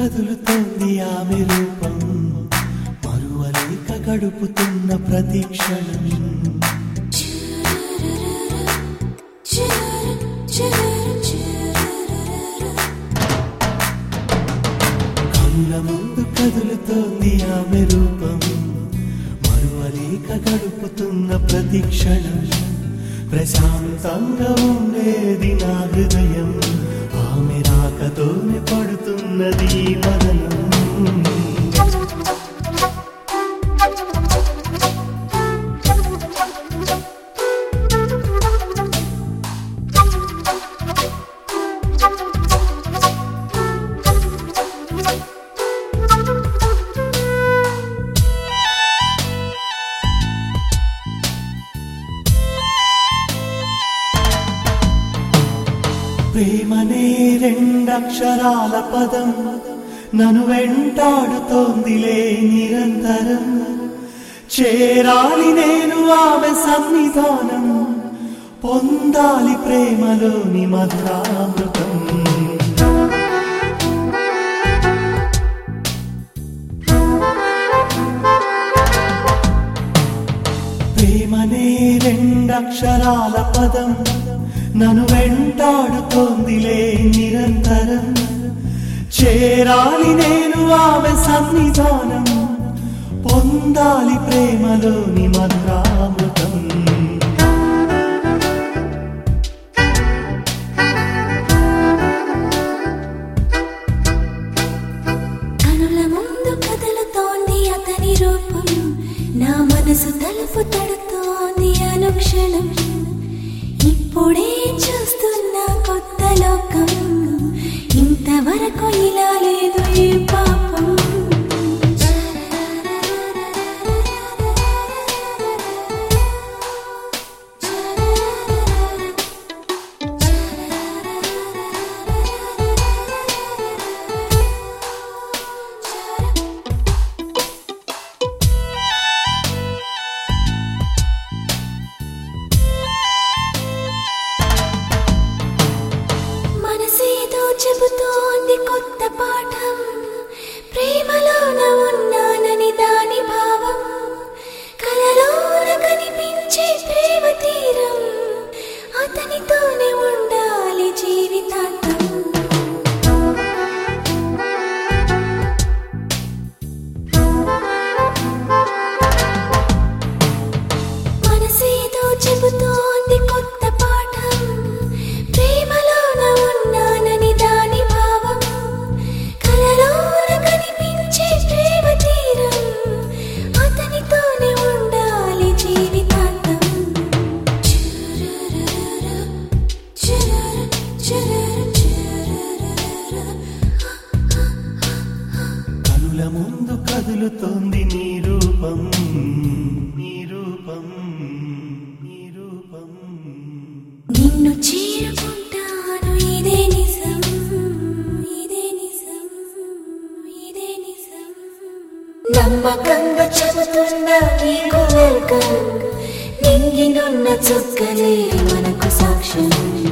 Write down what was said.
కదులుతోంది ఆమె రూపం మరువలేక గడుపుతున్న ప్రతి క్షణం కళ్ళ ముందు కదులుతోంది ఆమె రూపం మరువలేక గడుపుతున్న ప్రతి క్షణం ప్రశాంతంగా ఉండేది నా హృదయం ఆమె రాకతోనే పడుతున్నది ఈ మదనం ప్రేమనే రెండక్షరాల పదం నన్ను వెంటాడుతోందిలే నిరంతరం చేరాలి నేను ఆమె సన్నిధానం పొందాలి ప్రేమలోని మధురామృతం ప్రేమనే రెండక్షరాల పదం నన్ను వెంటాడుతోందిలే నిరంతరం చేరాలి నేను ఆమె సన్నిధానం పొందాలి ప్రేమలోని మధురామృతం కనుల ముందు కదులుతోంది అతని రూపం నా మనసు తలుపు తడుతోంది అనుక్షణం ఇప్పుడే చూస్తున్న కొత్త లోకం ఇంతవరకు ఇలా లేదు ఏ పాపం మనసేదో చెబుతోంది కొత్త పాఠం ప్రేమలోన ఉన్నానని దాని భావం కలలోన కనిపించే ప్రేమ తీరం అతనితోనే ఉండాలి జీవితాంతం మనసేదో చెబుతోంది కొత్త పాఠం ప్రేమలోన ఉన్నానని దాని భావం కలలోన కనిపించే ప్రేమ తీరం అతనితోనే ఉండాలి జీవితాంతం చురురురు, చురురు, చురురు, చురురురు. కనుల ముందు కదులుతోంది నీ రూపం నీ రూపం నీ రూపం నిన్ను చేరుకుంటాను ఇదే నిజం ఇదే నిజం ఇదే నిజం నమ్మకంగా చెబుతున్నా నీకు వెల్కమ్ నింగినున్న చుక్కలే మనకు సాక్ష్యం